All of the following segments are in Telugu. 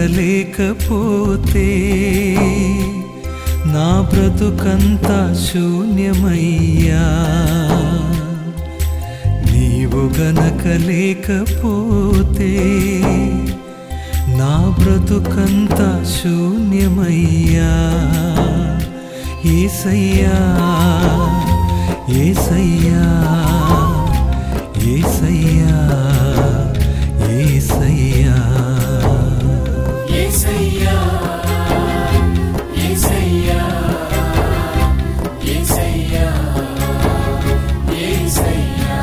లేకపోతే నా బ్రతుకంతా శూన్యమయ్యా నీవు గనక లేకపోతే నా బ్రతుకంతా శూన్యమయ్యా ఏసయ్యా ఏసయ్యా ఏసయ్యా ఏసయ్యా యేసయ్యా యేసయ్యా యేసయ్యా యేసయ్యా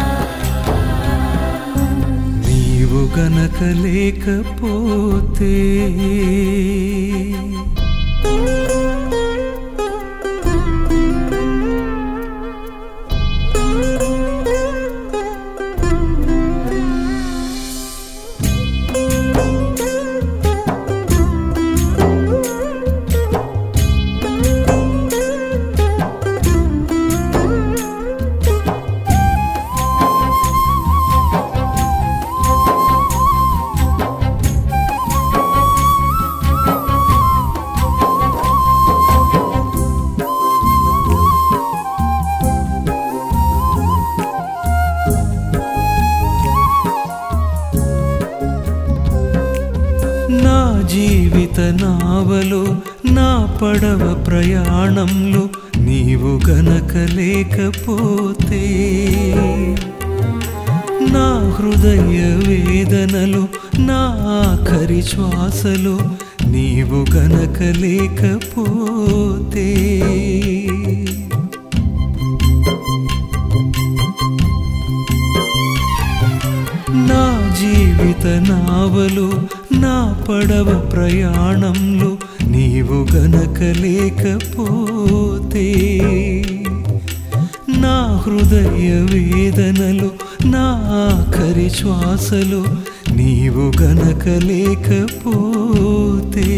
నీవు గనక లేకపోతే నా జీవిత నావలో నా పడవ ప్రయాణంలో నీవు గనక లేకపోతే నా హృదయ వేదనలు నా ఆఖరి శ్వాసలు నీవు గనక లేకపోతే నా జీవిత నావలు నా పడవ ప్రయాణంలో నీవు గనక లేకపోతే నా హృదయ వేదనలు నా ఆఖరి శ్వాసలు నీవు గనక లేకపోతే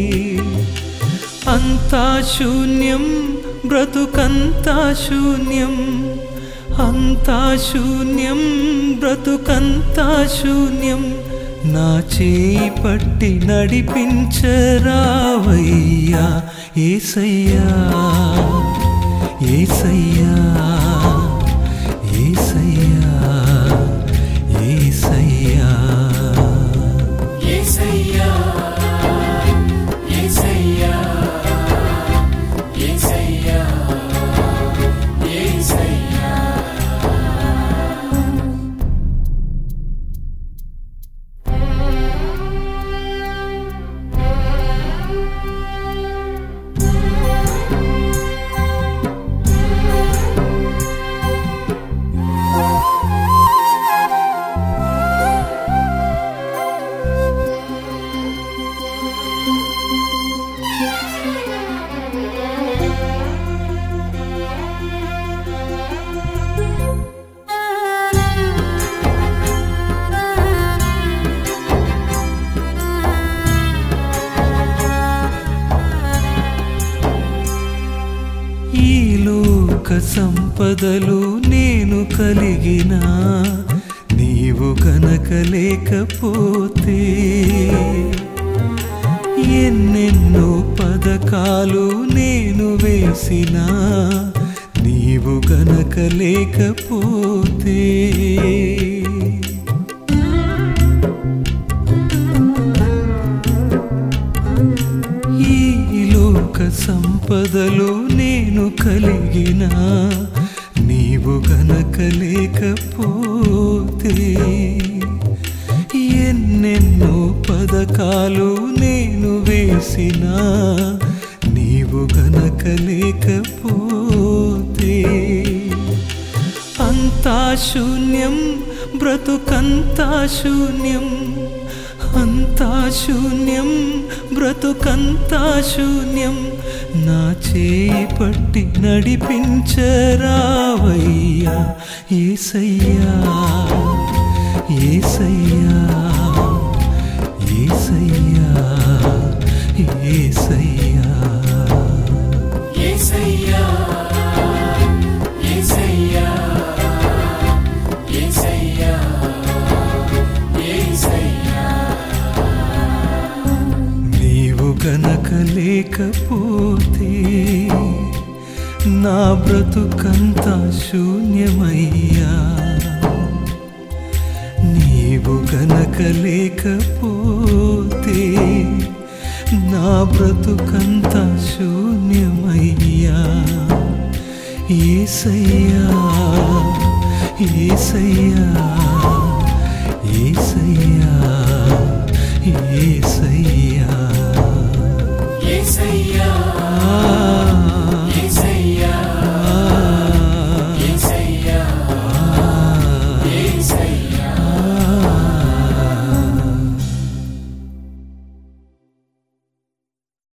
అంతా శూన్యం బ్రతుకంతా శూన్యం అంతా శూన్యం బ్రతుకంతా శూన్యం నా చేయి పట్టి నడిపించరావయ్యా ఏసయ్యా ఏసయ్యా ఏసయ్యా ఏసయ్యా యేసయ్యా యేసయ్యా యేసయ్యా యేసయ్యా ఈ లోక సంపదలు నేను కలిగిన నీవు గనక లేకపోతే ఎన్నెన్నో పథకాలు నేను వేసిన నీవు గనక లేకపోతే ఈ లోక సంపదలు నేను కలిగిన నీవు గనక లేకపోతే ఎన్నెన్నో పథకాలు నేను వేసిన నీవు గనక లేకపోతే అంతా శూన్యం బ్రతుకంతా శూన్యం అంతా శూన్యం బ్రతుకంతా శూన్యం నా చేయి పట్టి నడిపించరావయ్యా ఏసయ్యా ఏసయ్యా ఏసయ్యా ఏసయ్యా యేసయ్యా యేసయ్యా యేసయ్యా యేసయ్యా గనక లేకపోతే నా బ్రతుకంతా శూన్యమయ్యా నీవు గనక లేకపోతే నా బ్రతుకంతా శూన్యమయ్యా ఏసయ్యా ఏసయ్యా ఏసయ్యా ఏసయ్యా